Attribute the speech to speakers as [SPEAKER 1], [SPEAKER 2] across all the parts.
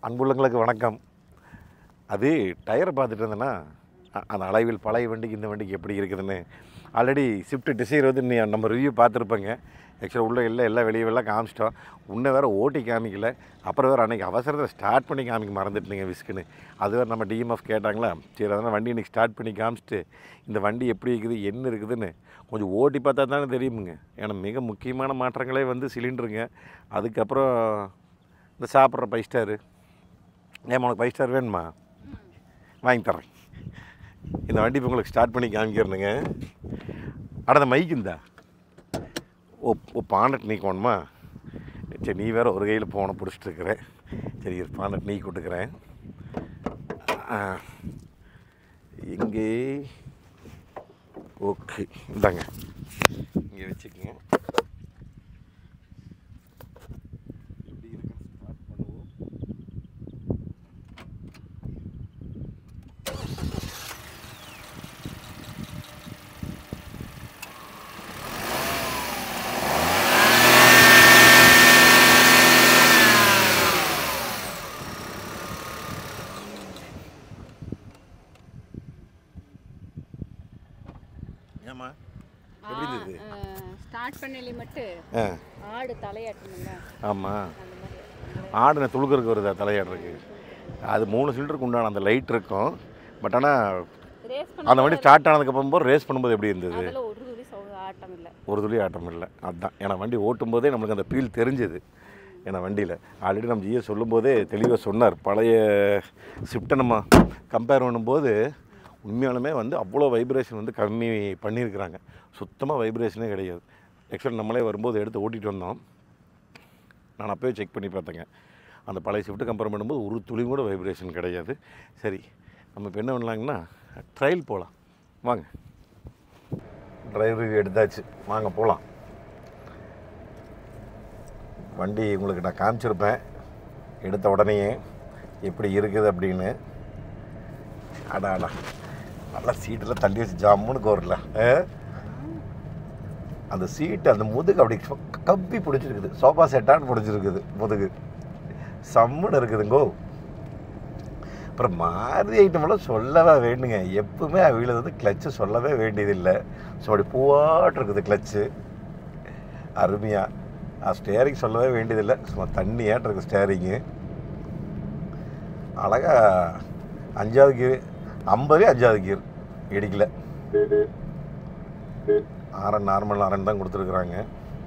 [SPEAKER 1] அன்புள்ளங்களுக்கு வணக்கம் அது டயரை பார்த்துட்டு இருந்தேன்னா அ- அந்த அளவில் பழைய வண்டிக்கு இந்த வண்டிக்கு எப்படி இருக்குதுன்னு ஆல்ரெடி ஷிஃப்ட் டிசைர் வந்து நீ நம்ம ரிவ்யூ பார்த்துருப்பேங்க ஆக்சுவலாக உள்ளே இல்லை எல்லாம் வெளியே எல்லாம் காமிச்சிட்டோம் உன்னை வேறு ஓட்டி காமிக்கல அப்புறம் வேறு அன்றைக்கி அவசரத்தில் ஸ்டார்ட் பண்ணி காமிக்க மறந்துட்டுங்க விஸ்க்குன்னு அது வேறு நம்ம டிஎம்எஃப் கேட்டாங்களா சரி அதனால் வண்டி இன்றைக்கி ஸ்டார்ட் பண்ணி காமிச்சிட்டு இந்த வண்டி எப்படி இருக்குது என்ன இருக்குதுன்னு கொஞ்சம் ஓட்டி பார்த்தா தானே தெரியுமுங்க ஏன்னா மிக முக்கியமான மாற்றங்களே வந்து சிலிண்டருங்க அதுக்கப்புறம் இந்த சாப்பிட்ற ஃபைவ் ஸ்டாரு ஏன் உனக்கு ஃபைவ் ஸ்டார் வேணுமா வாங்கி தர்றேன் இந்த வண்டி இப்போ உங்களுக்கு ஸ்டார்ட் பண்ணி காமிக்கிறேனுங்க அட அந்த மைக் இந்தா ஓ ஓ பாண்டட் நீ வேணுமா சரி நீ வேற ஒரு கையில் போனை பிடிச்சிட்டு இருக்கிறேன் சரி இரு, பாண்டட் நீ கொடுக்குறேன் எங்கே ஓகே இந்தாங்க இங்கே வச்சுக்கோங்க எப்படி இருக்குன்னு ஸ்டார்ட் பண்ணுவோம் ஏம்மா எப்படி இருந்தது
[SPEAKER 2] ஸ்டார்ட் பண்ணலி மட்டும்
[SPEAKER 1] ஆ
[SPEAKER 2] ஆடு தலையாட்டணுங்க
[SPEAKER 1] ஆமாம்
[SPEAKER 2] அந்த மாதிரி
[SPEAKER 1] ஆடுன துளுக்கருக்கு வருதா தலையாடுறதுக்கு அது மூணு சிலிண்டருக்கு உண்டான அந்த லைட் இருக்கும் பட் ஆனால்
[SPEAKER 2] ரேஸ்
[SPEAKER 1] அந்த வண்டி ஸ்டார்ட் ஆனதுக்கு போகும்போது ரேஸ் பண்ணும்போது எப்படி இருந்தது
[SPEAKER 2] அதில் ஒரு துளி சவு ஆட்டம் இல்லை
[SPEAKER 1] ஒரு துளி ஆட்டம் இல்லை அதுதான் ஏன்னா வண்டி ஓட்டும் போதே நம்மளுக்கு அந்த ஃபீல் தெரிஞ்சுது ஏன்னா வண்டியில் ஆல்ரெடி நம்ம ஜிஎஸ் சொல்லும்போதே தெளிவாக சொன்னார் பழைய ஷிஃப்ட்டை நம்ம கம்பேர் பண்ணும்போது உண்மையாலுமே வந்து அவ்வளோ வைப்ரேஷன் வந்து கம்மி பண்ணியிருக்கிறாங்க சுத்தமாக வைப்ரேஷனே கிடையாது ஆக்சுவலாக நம்மளே வரும்போது எடுத்து ஓட்டிகிட்டு வந்தோம் நான் அப்போயே செக் பண்ணி பார்த்தேங்க அந்த பழைய ஷிஃப்ட்டு கம்பேர் பண்ணும்போது ஒரு துளி கூட வைப்ரேஷன் கிடையாது சரி நம்ம இப்போ என்ன பண்ணலாங்கன்னா ட்ரையல் போகலாம் வாங்க டிரைவ் ரிவ்யூ எடுத்தாச்சு வாங்க போகலாம் வண்டி உங்களுக்கு நான் காமிச்சிருப்பேன் எடுத்த உடனேயே எப்படி இருக்குது அப்படின்னு அடா அடா நல்லா சீட்டில் தள்ளி வச்சு ஜாமுன்னு கோரல அந்த சீட்டு அந்த முதுகு அப்படி கப்பி பிடிச்சிருக்குது சோஃபா செட்டான்னு பிடிச்சிருக்குது முதுகு சம்முன்னு இருக்குதுங்கோ அப்புறம் மாருதி ஐட்டமெல்லாம் சொல்லவே வேண்டுங்க எப்பவுமே அவையில் வந்து கிளச்சு சொல்லவே வேண்டியதில்லை ஸோ அப்படி பூவாட்டு இருக்குது கிளச்சு அருமையாக ஸ்டேரிங் சொல்லவே வேண்டியதில்லை சும்மா தண்ணியாட்டு இருக்குது ஸ்டேரிங்கு அழகா அஞ்சாவது கீர் ஐம்பதே அஞ்சாவது கீர் இடிக்கல ஆரன் நார்மல் ஆரன் தான் கொடுத்துருக்குறாங்க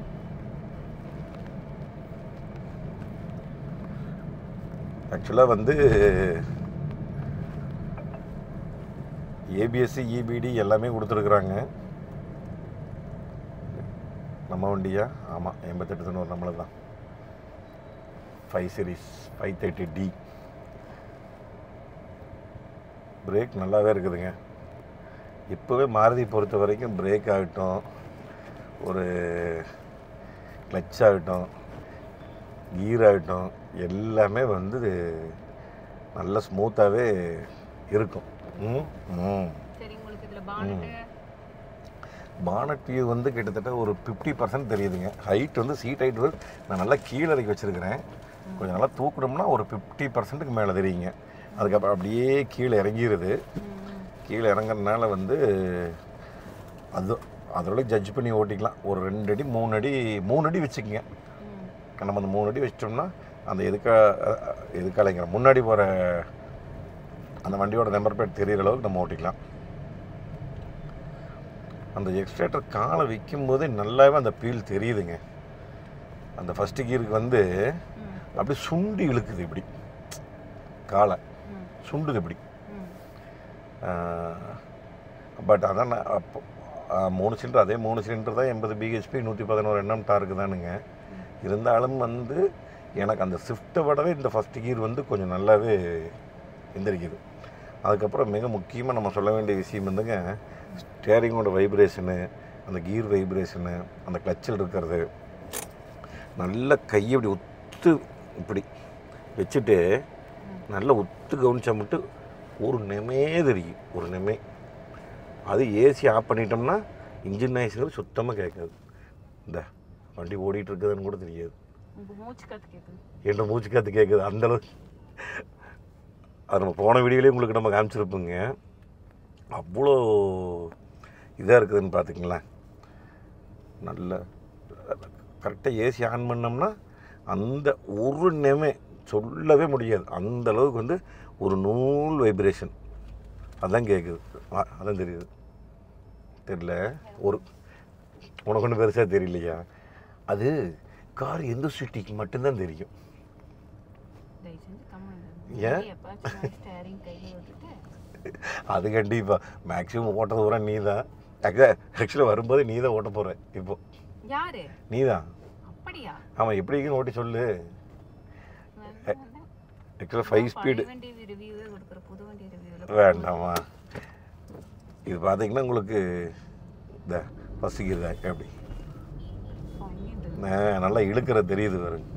[SPEAKER 1] ஆக்சுவலாக வந்து ஏபிஎஸ்சி இபிடி எல்லாமே கொடுத்துருக்குறாங்க நம்ம வண்டியா ஆமாம் எண்பத்தெட்டு தொண்ணூறு நம்மள தான் five series five thirty D brake நல்லாவே இருக்குதுங்க இப்போவே மாருதி பொறுத்த வரைக்கும் பிரேக் ஆகட்டும் ஒரு கிளச் ஆகட்டும் கீர் ஆகட்டும் எல்லாமே வந்து நல்ல ஸ்மூத்தாகவே இருக்கும் ம் ம்
[SPEAKER 2] சரி உங்களுக்கு இதில் பானட்டு
[SPEAKER 1] பானட் வியூ வந்து கிட்டத்தட்ட ஒரு ஃபிஃப்டி பர்சன்ட் தெரியுதுங்க ஹைட் வந்து சீட் ஹைட் வந்து நான் நல்லா கீழே இறக்கி வச்சுருக்கிறேன் கொஞ்சம் நல்லா தூக்கணும்னா ஒரு ஃபிஃப்டி பர்சன்ட்டுக்கு மேலே தெரியுங்க அதுக்கப்புறம் அப்படியே கீழே இறங்கிடுது கீழே இறங்குறதுனால வந்து அது அதோட ஜட்ஜ் பண்ணி ஓட்டிக்கலாம் ஒரு ரெண்டு அடி மூணு அடி மூணு அடி வச்சுக்கோங்க நம்ம அந்த மூணு அடி வச்சிட்டோம்னா அந்த எதுக்கா எதுக்காலைங்கிற முன்னாடி போகிற அந்த வண்டியோட நம்பர் பிளேட் தெரியிற அளவுக்கு நம்ம ஓட்டிக்கலாம் அந்த எக்ஸ்ட்ரேட்டர் காலை வைக்கும்போது நல்லாவே அந்த ஃபீல் தெரியுதுங்க அந்த ஃபஸ்ட்டு கீருக்கு வந்து அப்படியே சுண்டி இழுக்குது இப்படி காலை சுண்டுது இப்படி பட் அதான் நான் அப்போ ஆ, மூணு சிலிண்டர் அதே மூணு சிலிண்டர் தான் எண்பது பிஹெச்பி நூற்றி பதினோரு எண்ணம் டார்க்கு தானுங்க இருந்தாலும் வந்து எனக்கு அந்த ஷிஃப்ட்டை விடவே இந்த ஃபஸ்ட் கீர் வந்து கொஞ்சம் நல்லாவே எந்திரிக்குது அதுக்கப்புறம் மிக முக்கியமாக நம்ம சொல்ல வேண்டிய விஷயம் வந்துங்க ஸ்டேரிங்கோட வைப்ரேஷனு அந்த கீர் வைப்ரேஷனு அந்த கிளச்சில் இருக்கிறது நல்ல கையை இப்படி ஒத்து இப்படி வச்சுட்டு நல்லா ஒத்து கவனிச்சா மட்டும் ஒரு நெமே தெரியும் ஒரு நெமே அது ஏசி ஆஃப் பண்ணிட்டோம்னா இன்ஜின் நாய்ஸுங்கிறது சுத்தமாக கேட்காது இந்த வண்டி ஓடிட்டு இருக்குதுன்னு கூட தெரியாது
[SPEAKER 2] உங்க மூச்சு காத்து கேட்குது
[SPEAKER 1] என்ன மூச்சு காத்து கேட்குது அந்தளவு அது நம்ம போன வீடியோலேயே உங்களுக்கு நம்ம காமிச்சிருப்போங்க அவ்வளோ இதாக இருக்குதுன்னு பார்த்துங்களேன் நல்ல கரெக்டாக ஏசி ஆன் பண்ணோம்னா அந்த ஒரு நேமே சொல்லவே முடியாது அந்த அளவுக்கு வந்து ஒரு நூல் வைப்ரேஷன் அதான் கேட்குது ஆ, அதான் தெரியுது தெரியல ஒரு உனக்கு ஒன்றும் பெருசாக தெரியலையா அது கார் எந்த சிட்டிக்கு மட்டும்தான் தெரியும்
[SPEAKER 2] தயவு செஞ்சு கம்முனு
[SPEAKER 1] ஏன்?
[SPEAKER 2] எப்பாச்சும் ஸ்டேரிங் கையில் விட்டுட்டு
[SPEAKER 1] அது கண்டிப்பாக மேக்ஸிமம் ஓட்டுறது பூரா நீ தான் ஆக்சுவலாக வரும்போது நீ தான் ஓட்ட போகிற இப்போ
[SPEAKER 2] யாரு
[SPEAKER 1] நீ தான்
[SPEAKER 2] அப்படியா
[SPEAKER 1] ஆமாம் எப்படின்னு ஓட்டி சொல்லு
[SPEAKER 2] வேண்டாம்.
[SPEAKER 1] ஆக்சுவலாக ஃபைவ் ஸ்பீடு
[SPEAKER 2] பழைய வண்டி ரிவ்யூவே கொடுக்குற புது வண்டி ரிவ்யூவில்
[SPEAKER 1] வேண்டாமா இது பார்த்தீங்கன்னா உங்களுக்கு இந்த பசிக்குது அப்படி ஆ, நல்லா இழுக்கிற தெரியுது பாருங்க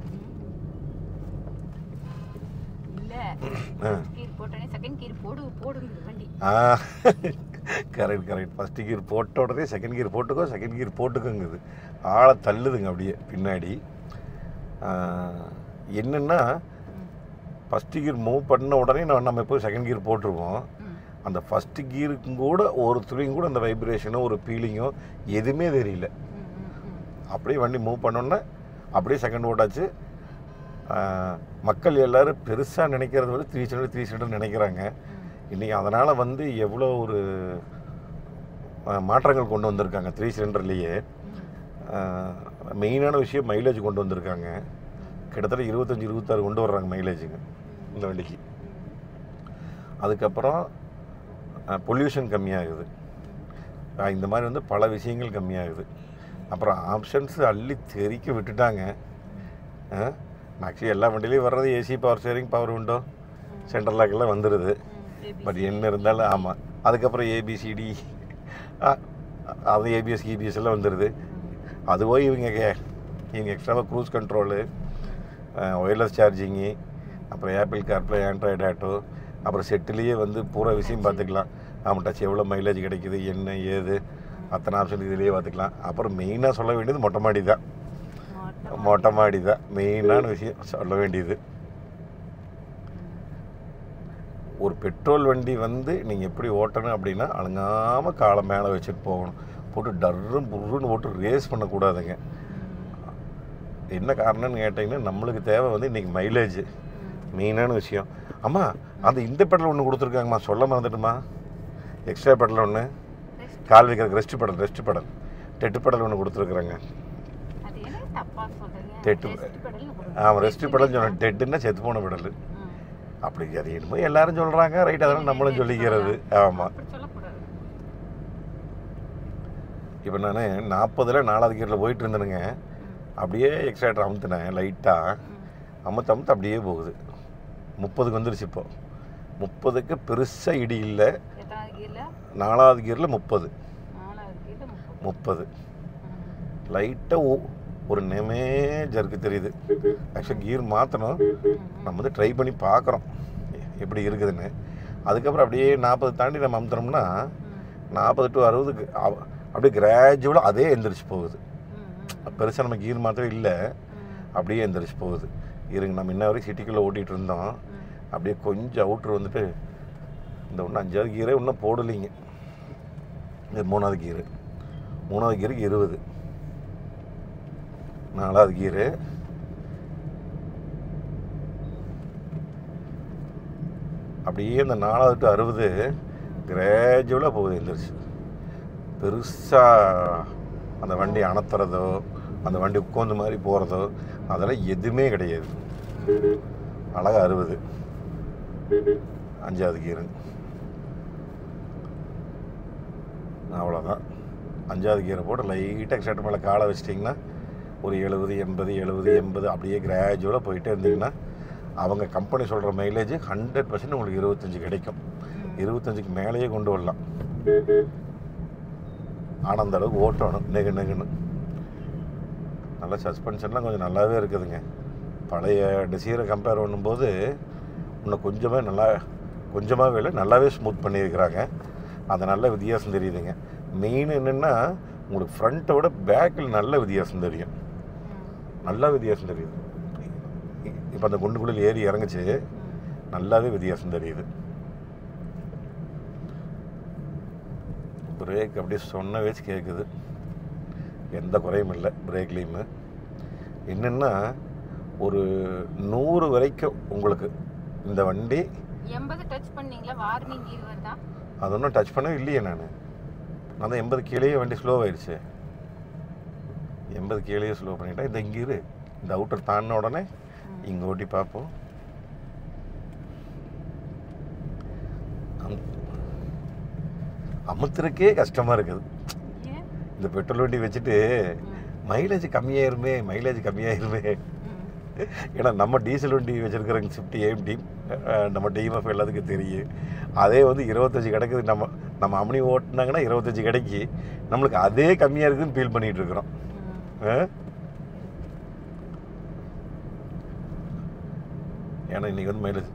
[SPEAKER 2] இல்ல
[SPEAKER 1] ஆ.
[SPEAKER 2] கீர் போட்டோடனே செகண்ட் கீர் போடு போடுங்குது வண்டி
[SPEAKER 1] ஆ கரெக்ட் கரெக்ட் ஃபஸ்ட்டு கீர் போட்ட உடனே செகண்ட் கீர் போட்டுக்கோ செகண்ட் கீர் போட்டுக்கோங்குது ஆளை தள்ளுதுங்க அப்படியே பின்னாடி ஆ, என்னென்னா ஃபஸ்ட்டு கீர் மூவ் பண்ண உடனே நான் நம்ம போய் செகண்ட் கீர் போட்டுருவோம்
[SPEAKER 2] ம்.
[SPEAKER 1] அந்த ஃபஸ்ட்டு கீருக்கும் கூட ஒரு துளியும் கூட அந்த வைப்ரேஷனோ ஒரு ஃபீலிங்கோ எதுவுமே தெரியல
[SPEAKER 2] ம், ம், ம்.
[SPEAKER 1] அப்படியே வண்டி மூவ் பண்ணோன்னே அப்படியே செகண்ட் ஓட்டாச்சு ஆஹ், மக்கள் எல்லாரும் பெருசாக நினைக்கிறது வந்து த்ரீ சிலிண்டர் த்ரீ சிலிண்டர் நினைக்கிறாங்க இன்றைக்கி அதனால் வந்து எவ்வளோ ஒரு ஆஹ், மாற்றங்கள் கொண்டு வந்திருக்காங்க த்ரீ சிலிண்டர்லேயே மெயினான விஷயம் மைலேஜ் கொண்டு வந்திருக்காங்க கிட்டத்தட்ட இருபத்தஞ்சி இருபத்தாறு கொண்டு வர்றாங்க மைலேஜுங்க இந்த வண்டிக்கு அதுக்கப்புறம் பொல்யூஷன் கம்மியாகுது ஆஹ், இந்த மாதிரி வந்து பல விஷயங்கள் கம்மியாகுது அப்புறம் ஆப்ஷன்ஸ் அள்ளி தெறிக்க விட்டுட்டாங்க மேக்ஸிமம் எல்லா வண்டிலையும் வர்றது AC power steering power window central லாக்கெல்லாம் வந்துடுது
[SPEAKER 2] ம்,
[SPEAKER 1] பட் என்ன இருந்தாலும் ஆமாம் அதுக்கப்புறம் ஏபிசிடி அது ஏபிஎஸ் இபிஎஸ் எல்லாம் வந்துடுது அதுவோ இவங்க கே- இவங்க எக்ஸ்ட்ராவாக க்ரூஸ் கண்ட்ரோலு ஒயர்லெஸ் சார்ஜிங்கு அப்புறம் ஆப்பிள் கார்ப்ளே ஆண்ட்ராய்டு ஆட்டோ அப்புறம் செட்டுலேயே வந்து பூரா விஷயம் பார்த்துக்கலாம் ஆமாம் டச் எவ்வளோ மைலேஜ் கிடைக்குது என்ன ஏது அத்தனை ஆப்ஷன் இதுலேயே பார்த்துக்கலாம் அப்புறம் மெயினாக சொல்ல வேண்டியது மொட்டை மாடி தான்
[SPEAKER 2] மொட்டை
[SPEAKER 1] மொட்டை மாடி தான் மெயினான விஷயம் சொல்ல வேண்டியது ஒரு பெட்ரோல் வண்டி வந்து நீங்கள் எப்படி ஓட்டணும் அப்படின்னா அழுங்காமல் காலை மேலே வச்சுட்டு போகணும் போட்டு டர்ரும் புர்ருன்னு போட்டு ரேஸ் பண்ணக்கூடாதுங்க என்ன காரணம்னு கேட்டிங்கன்னா நம்மளுக்கு தேவை வந்து இன்றைக்கி மைலேஜ் மெயினான விஷயம் அம்மா அந்த இந்த பெடல் ஒன்று கொடுத்துருக்காங்கம்மா சொல்ல மறந்துட்டுமா எக்ஸ்ட்ரா பெடல் ஒன்று கால் வைக்கிறதுக்கு rest pedal rest pedal dead pedal ஒன்று கொடுத்துருக்குறாங்க
[SPEAKER 2] அது என்ன தப்பா சொல்றீங்க
[SPEAKER 1] தெட்டு.
[SPEAKER 2] Rest pedal னு கொடுங்க.
[SPEAKER 1] ஆமாம் ரெஸ்ட் பெடல் சொன்னேன் டெட்டுன்னா செத்து போன பெடல்
[SPEAKER 2] ம்.
[SPEAKER 1] அப்படி அது என்னமோ எல்லாரும் சொல்கிறாங்க ரைட் அதெல்லாம் நம்மளும் சொல்லிக்கிறது ஆமாம்
[SPEAKER 2] அப்படி சொல்லக்கூடாது
[SPEAKER 1] இப்போ நான் நாற்பதில் நாலாவது கியரில் போயிட்டு இருந்தேனுங்க அப்படியே எக்ஸ்ட்ரேட்டர் அமுத்துனேன் லைட்டாக அமுத்து அமுத்து அப்படியே போகுது முப்பதுக்கு வந்துருச்சு இப்போ முப்பதுக்கு பெருசாக இடி இல்லை
[SPEAKER 2] எத்தனாவது கீழ
[SPEAKER 1] நாலாவது கியரில் முப்பது
[SPEAKER 2] நாலாவது கீழ முப்பது
[SPEAKER 1] முப்பது
[SPEAKER 2] ம்.
[SPEAKER 1] லைட்டாக ஒரு நெமே ஜர்க்கு தெரியுது ஆக்சுவலாக கியர் மாற்றணும் நம்ம வந்து ட்ரை பண்ணி பார்க்குறோம் எப்படி இருக்குதுன்னு அதுக்கப்புறம் அப்படியே நாற்பது தாண்டி நம்ம அமுத்துனோம்னா நாற்பது டு அறுபதுக்கு அவ- அப்படியே கிராஜுவலாக அதே எந்திரிச்சு போகுது
[SPEAKER 2] ம், ம்,
[SPEAKER 1] பெருசாக நம்ம கீர் மாத்திரம் இல்லை
[SPEAKER 2] ம்,
[SPEAKER 1] அப்படியே எந்திரிச்சு போகுது இருங்க நம்ம இன்ன வரைக்கும் சிட்டிக்குள்ளே ஓட்டிகிட்டு இருந்தோம்
[SPEAKER 2] ம்.
[SPEAKER 1] அப்படியே கொஞ்சம் அவுட்ரு வந்துட்டு இந்த ஒன்று அஞ்சாவது கீரே இன்னும் போடலைங்க இது மூணாவது கீரு மூணாவது கீருக்கு இருபது நாலாவது கீரு அப்படியே இந்த நாலாவது டு அறுபது கிராஜுவலாக போகுது எந்திரிச்சு பெருசாக அந்த வண்டி அணத்துறதோ அந்த வண்டி உட்காந்து மாதிரி போகிறதோ அதெல்லாம் எதுவுமே கிடையாது அழகாக அறுபது அஞ்சாவது கீரு அவ்வளோதான் அஞ்சாவது கீரை போட்டு லைட்டாக ஷர்ட் மேலே காலை வச்சிட்டிங்கன்னா ஒரு எழுபது எண்பது எழுபது எண்பது அப்படியே கிராஜுவலாக போயிட்டே இருந்தீங்கன்னா அவங்க கம்பெனி சொல்கிற மைலேஜ் ஹண்ட்ரட் பர்சன்ட் உங்களுக்கு இருபத்தஞ்சி கிடைக்கும் இருபத்தஞ்சுக்கு மேலேயே கொண்டு வரலாம் ஆனால் அந்த அளவுக்கு ஓட்டணும் நெகு நெகுன்னு நல்ல சஸ்பென்ஷன்லாம் கொஞ்சம் நல்லாவே இருக்குதுங்க பழைய டிசைரை கம்பேர் பண்ணும்போது இன்னும் கொஞ்சமே நல்லா கொஞ்சமாகவே இல்லை நல்லாவே ஸ்மூத் பண்ணியிருக்கிறாங்க அது நல்ல வித்தியாசம் தெரியுதுங்க மெயின் என்னென்னா உங்களுக்கு ஃப்ரண்ட்டை விட பேக்கில் நல்ல வித்தியாசம் தெரியும் நல்ல வித்தியாசம் தெரியுது இப்போ அந்த குண்டுக்குள்ளில் ஏறி இறங்குச்சு நல்லாவே வித்தியாசம் தெரியுது பிரேக் அப்படியே சொன்ன வச்சு கேட்குது எந்த குறையும் இல்லை பிரேக்லேயுமே என்னென்னா ஒரு நூறு வரைக்கும் உங்களுக்கு இந்த வண்டி
[SPEAKER 2] எண்பது டச் பண்ணீங்களா வார்னிங் கீர் வருதா
[SPEAKER 1] அது ஒன்றும் டச் பண்ணவே இல்லையே நான் நான் தான் எண்பது கீழேயே வண்டி ஸ்லோ ஆயிடுச்சு எண்பது கீழேயே ஸ்லோ பண்ணிட்டேன் இந்த இங்கே இரு இந்த அவுட்டர் தாண்டின உடனே இங்கே ஓட்டி பார்ப்போம் அம்- அமுத்துறக்கே கஷ்டமாக இருக்குது
[SPEAKER 2] ஏன்
[SPEAKER 1] இந்த பெட்ரோல் வண்டி வச்சுட்டு மைலேஜ் கம்மியாயிருமே மைலேஜ் கம்மியாயிருமே ஏன்னா நம்ம டீசல் வண்டி வச்சிருக்கிறவங்க ஸ்விஃப்ட் ஏம் டீம் நம்ம டிஎம்எஃப் எல்லாத்துக்கும் தெரியும் அதே வந்து இருபத்தஞ்சி கிடைக்குது நம்ம நம்ம அம்மனி ஓட்டுனாங்கன்னா இருபத்தஞ்சி கிடைக்கி நம்மளுக்கு அதே கம்மியாக இருக்குதுன்னு ஃபீல் பண்ணிகிட்டு இருக்கிறோம் ஆ? ஏன்னா இன்றைக்கி வந்து மைலேஜ்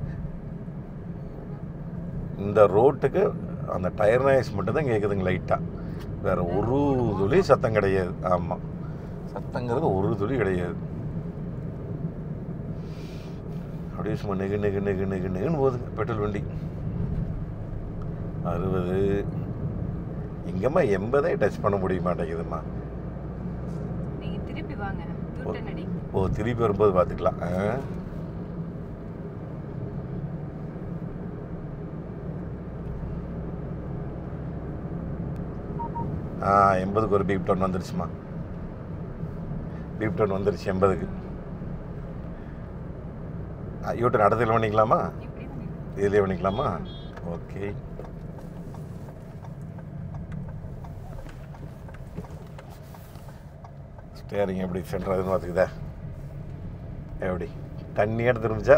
[SPEAKER 1] இந்த ரோட்டுக்கு அந்த டயர் நாய்ஸ் மட்டும் தான் கேட்குதுங்க லைட்டாக வேற ஒரு துளி சத்தம் கிடையாது ஆமாம் சத்தங்கிறது ஒரு துளி கிடையாது அப்படியே சும்மா நெகு நெகு நெகு நெகு நெகுன்னு போகுதுங்க பெட்ரோல் வண்டி அறுபது இங்கம்மா எண்பதே டச் பண்ண முடிய மாட்டேங்குதும்மா
[SPEAKER 2] நீங்க திருப்பி வாங்க யூட்டன் அடி
[SPEAKER 1] ஓ திருப்பி வரும்போது பார்த்துக்கலாம் ஆ ஆ எண்பதுக்கு ஒரு பீப் டோன் வந்துருச்சுமா பீப் டோன் வந்துருச்சு எண்பதுக்கு யூட்டன் அடுத்ததில் பண்ணிக்கலாமா
[SPEAKER 2] இப்படி பண்ணி
[SPEAKER 1] இதுலேயே பண்ணிக்கலாமா ஓகே ஸ்டேரிங் எப்படி சென்றாதுன்னு பார்த்துக்குதா எப்படி தண்ணி எடுத்து இருந்துச்சா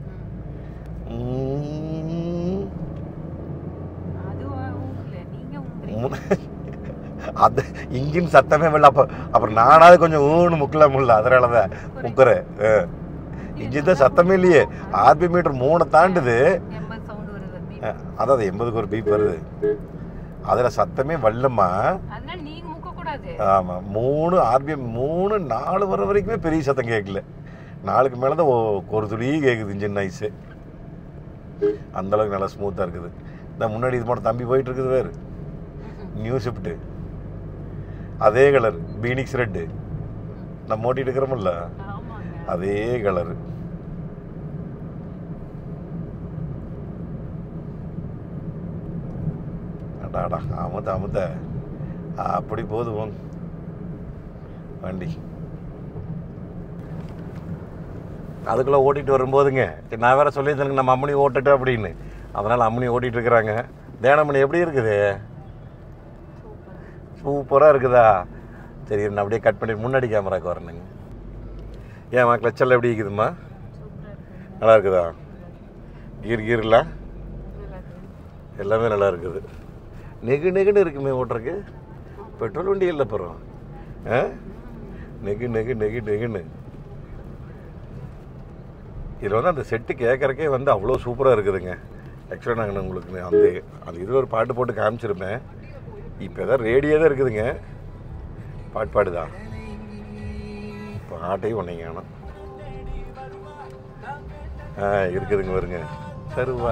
[SPEAKER 1] ம்.
[SPEAKER 2] அது ஊங்கல நீங்க ஊங்குறீங்க
[SPEAKER 1] மூணு- அது இன்ஜின் சத்தமே இல்லை அப்போ அப்புறம் நானாவது கொஞ்சம் ஊன்னு முக்கலாம் முடியல அதனால தான் முக்குறேன் இன்ஜின் தான் சத்தமே இல்லையே ஆர்பி மீட்டர் மூணு தாண்டுது
[SPEAKER 2] எண்பது சவுண்ட் வருது beep.
[SPEAKER 1] அஹ், அதாவது எண்பதுக்கு ஒரு பீப் வருது அதில் சத்தமே வரலம்மா
[SPEAKER 2] அதனால நீங்க முக்க கூடாது
[SPEAKER 1] ஆமாம் மூணு ஆர்பிஎம் மூணு நாலு வர வரைக்குமே பெரிய சத்தம் கேட்கல நாலுக்கு மேலே தான் ஒ- ஒரு துளி கேட்குது இன்ஜின் நைஸு அந்த அளவுக்கு நல்லா ஸ்மூத்தாக இருக்குது இந்த முன்னாடி இது மட்டும் தம்பி போயிட்டு இருக்குது வேறு நியூ ஷிஃப்ட்டு அதே கலர் பீனிக்ஸ் ரெட்டு நம்ம ஓட்டிட்டு இருக்கிறோமில்ல
[SPEAKER 2] ஆமாங்க
[SPEAKER 1] அதே கலரு அடாடா அமுத்த அமுத்த அப்படி போகுது போங்க வண்டி அதுக்குள்ளே ஓட்டிட்டு வரும்போதுங்க சரி, நான் வேற சொல்லியிருந்தேனுங்க நம்ம அம்மனி ஓட்டுட்டு அப்படின்னு அதனால் அம்மனி ஓட்டிட்டு இருக்கிறாங்க தேனமணி எப்படி இருக்குது
[SPEAKER 2] சூப்பர்
[SPEAKER 1] சூப்பராக இருக்குதா சரி நான் அப்படியே கட் பண்ணி முன்னாடி கேமராக்கு வரணுங்க ஏம்மா கிளச்செல்லாம் எப்படி இருக்குதும்மா
[SPEAKER 2] சூப்பரா இருக்கு
[SPEAKER 1] நல்லா இருக்குதா கீர் கீர்லாம்
[SPEAKER 2] நல்லா இருக்கு
[SPEAKER 1] எல்லாமே நல்லா இருக்குது நெகு நெகுன்னு இருக்குமே ஓட்டுறக்கு பெட்ரோல் வண்டி இல்லை அப்புறம் ஆ நெகு நெகு நெகு நெகுன்னு இதில் வந்து அந்த செட்டு கேட்குறக்கே வந்து அவ்வளோ சூப்பராக இருக்குதுங்க ஆக்சுவலாக நாங்கள் உங்களுக்கு அந்த அந்த இதில் ஒரு பாட்டு போட்டு காமிச்சிருப்பேன் இப்போ எதாவது ரேடியோ தான் இருக்குதுங்க பாட்டு பாடுதா பாட்டையும் ஒன்றைங்க காணும் ஆ இருக்குதுங்க வருங்க தருவா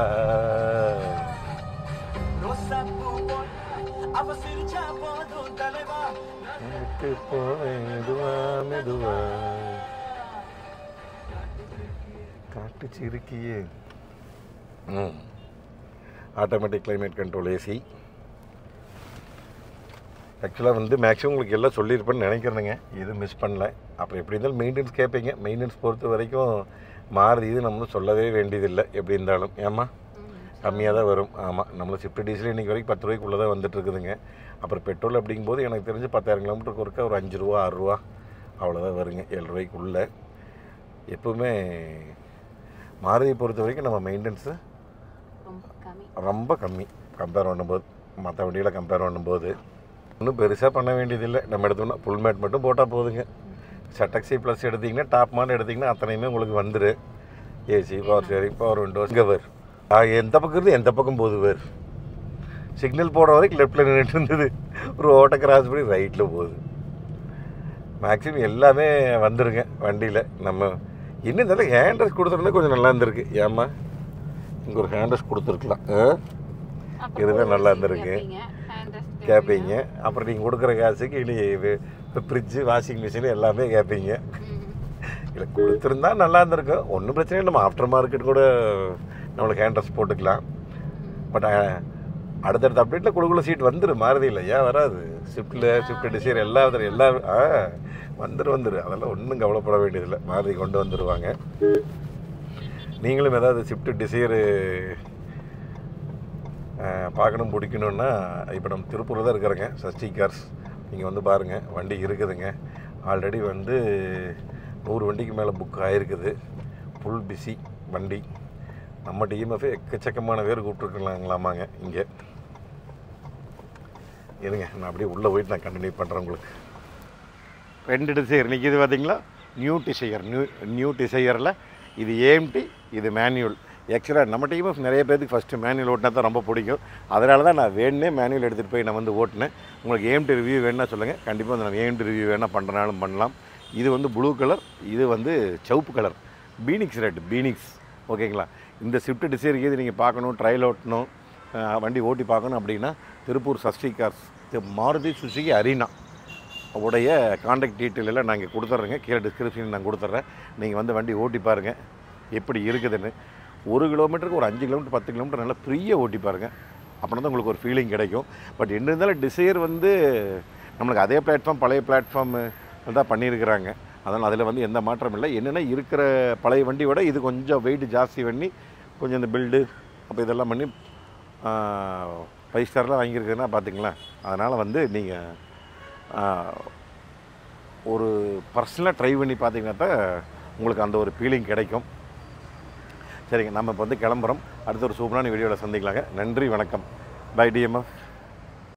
[SPEAKER 1] விட்டு போவேன் மெதுவா மெதுவா காட்டு சிறுக்கியே ம் ஆட்டோமேட்டிக் கிளைமேட் கண்ட்ரோல் ஏசி ஆக்சுவலாக வந்து மேக்ஸிமம் உங்களுக்கு எல்லாம் சொல்லியிருப்பேன்னு நினைக்கிறேனுங்க எதுவும் மிஸ் பண்ணல அப்புறம் எப்படி இருந்தாலும் மெயின்டெனன்ஸ் கேட்பீங்க மெயின்டெனன்ஸ் பொறுத்த வரைக்கும் மாறுது இது நம்ம சொல்லவே வேண்டியதில்லை எப்படி இருந்தாலும் ஏம்மா கம்மியாக தான் வரும் ஆமாம் நம்மள ஷிஃப்ட் டீசல் இன்றைக்கி வரைக்கும் பத்து ரூபாய்க்குள்ளே தான் வந்துட்டு இருக்குதுங்க அப்புறம் பெட்ரோல் அப்படிங்கும்போது எனக்கு தெரிஞ்சு பத்தாயிரம் கிலோமீட்டருக்கு ஒருக்கா ஒரு அஞ்சு ரூபா ஆறு ரூபா அவ்வளோதான் வருங்க ஏழு ரூபாய்க்குள்ளே எப்பவுமே மாருதியை பொறுத்த வரைக்கும் நம்ம மெயின்டெனன்ஸு
[SPEAKER 2] ரொம்ப கம்மி
[SPEAKER 1] ரொம்ப கம்மி கம்பேர் பண்ணும்போது மற்ற வண்டியில் கம்பேர் பண்ணும்போது ஒன்றும் பெருசாக பண்ண வேண்டியதில்லை நம்ம எடுத்தோம்னா ஃபுல் மேட் மட்டும் போட்டால் போதுங்க சட்டக்ஸி ப்ளஸ் எடுத்திங்கன்னா டாப் மான் எடுத்திங்கன்னா அத்தனையுமே உங்களுக்கு வந்துரு AC power steering power windows இங்கே வேறு எந்த பக்கம் இருந்து எந்த பக்கம் போகுது வேறு சிக்னல் போடுற வரைக்கும் லெஃப்ட்டில் நின்றுட்டு இருந்தது ஒரு ஓட்ட கிராஸ் பண்ணி ரைட்டில் போகுது மேக்ஸிமம் எல்லாமே வந்துருங்க வண்டியில் நம்ம இன்னும் இந்த ஹேண்ட்ரஸ் கொடுத்துருந்தா கொஞ்சம் நல்லா இருந்திருக்கு ஏம்மா இங்கே ஒரு ஹேண்டஸ் கொடுத்துருக்கலாம்
[SPEAKER 2] அப்ப
[SPEAKER 1] இதுவே
[SPEAKER 2] cool
[SPEAKER 1] நல்லா
[SPEAKER 2] dressing
[SPEAKER 1] இருந்திருக்கு.
[SPEAKER 2] கேப்பீங்க. hand dress
[SPEAKER 1] கேட்பீங்க அப்புறம் நீங்கள் கொடுக்குற காசுக்கு இனி இப்போ ஃப்ரிட்ஜு வாஷிங் மிஷின் எல்லாமே கேட்பீங்க
[SPEAKER 2] ம்.
[SPEAKER 1] இல்லை கொடுத்துருந்தா நல்லா இருந்திருக்கும் ஒன்றும் பிரச்சனை இல்லை நம்ம ஆஃப்டர் மார்க்கெட் கூட நம்மளுக்கு ஹேண்ட்ரஸ் போட்டுக்கலாம் பட் அடுத்தடுத்த அப்டேட்டில் கொடுக்குள்ள சீட் வந்துடும் மாறுதி இல்லை ஏன் வராது ஷிஃப்ட்டில் ஷிஃப்ட் டிசைர் எல்லா விதம் எல்லா ஆ வந்துடும் வந்துடும் அதெல்லாம் ஒன்றும் கவலைப்பட வேண்டியதில்லை மாறுதி கொண்டு வந்துடுவாங்க நீங்களும் ஏதாவது ஷிஃப்ட் டிசைரு பார்க்கணும் பிடிக்கணுன்னா இப்போ நம்ம திருப்பூரில் தான் இருக்கிறோங்க சஷ்டி கார்ஸ் நீங்கள் வந்து பாருங்கள் வண்டி இருக்குதுங்க ஆல்ரெடி வந்து நூறு வண்டிக்கு மேலே புக் ஆகிருக்குது ஃபுல் பிஸி வண்டி நம்ம டிஎம்எஃப் எக்கச்சக்கமான பேர் கூப்பிட்ருக்கலாங்களாமாங்க இங்கே இருங்க நான் அப்படியே உள்ளே போயிட்டு நான் கண்டினியூ பண்ணுறேன் உங்களுக்கு ரெண்டு டிசையர் நிற்கிது பார்த்தீங்களா நியூ டிசையர் நியூ நியூ டிசையரில் இது ஏஎம்டி இது மேனுவல் ஆக்சுவலாக நம்ம டீம் நிறைய பேருக்கு ஃபஸ்ட்டு மேனுவல் ஓட்டினா தான் ரொம்ப பிடிக்கும் அதனால தான் நான் வேணுனே மேனுவல் எடுத்துகிட்டு போய் நான் வந்து ஓட்டினேன் உங்களுக்கு ஏஎம்டி ரிவ்யூ வேணும்னா சொல்லுங்கள் கண்டிப்பாக வந்து நான் ஏஎம்டி ரிவ்யூ வேணால் பண்ணுறனாலும் பண்ணலாம் இது வந்து ப்ளூ கலர் இது வந்து சிவப்பு கலர் பீனிக்ஸ் ரெட் பீனிக்ஸ் ஓகேங்களா இந்த ஸ்விஃப்ட் டிசைருக்கு இது நீங்கள் பார்க்கணும் ட்ரையல் ஓட்டணும் அஹ் வண்டி ஓட்டி பார்க்கணும் அப்படின்னா திருப்பூர் சஷ்டி கார்ஸ் தி- மாருதி சுசுகி அரினா உடைய காண்டாக்ட் டீட்டெயில் எல்லாம் நாங்கள் கொடுத்துட்றேங்க கீழே டிஸ்கிரிப்ஷன் நான் கொடுத்துட்றேன் நீங்கள் வந்து வண்டி ஓட்டி பாருங்கள் எப்படி இருக்குதுன்னு ஒரு கிலோமீட்டருக்கு ஒரு அஞ்சு கிலோமீட்டர் பத்து கிலோமீட்டர் நல்லா ஃப்ரீயாக ஓட்டி பாருங்கள் அப்படின்னா தான் உங்களுக்கு ஒரு ஃபீலிங் கிடைக்கும் பட் என்ன இருந்தாலும் டிசைர் வந்து நம்மளுக்கு அதே பிளாட்ஃபார்ம் பழைய பிளாட்ஃபார்ம் தான் பண்ணியிருக்கிறாங்க அதனால் அதில் வந்து எந்த மாற்றம் இல்லை என்னென்னா இருக்கிற பழைய வண்டி விட இது கொஞ்சம் வெயிட் ஜாஸ்தி பண்ணி கொஞ்சம் இந்த பில்டு அப்போ இதெல்லாம் பண்ணி ஃபைவ் ஸ்டார்லாம் வாங்கியிருக்குதுன்னா பார்த்துங்களேன் அதனால் வந்து நீங்கள் ஒரு பர்சனலாக ட்ரை பண்ணி பார்த்தீங்கன்னா தான் உங்களுக்கு அந்த ஒரு ஃபீலிங் கிடைக்கும் சரிங்க நம்ம இப்போ வந்து கிளம்புறோம் அடுத்த ஒரு சூப்பரான வீடியோவில் சந்திக்கலாங்க நன்றி வணக்கம் பை டிஎம்எஃப்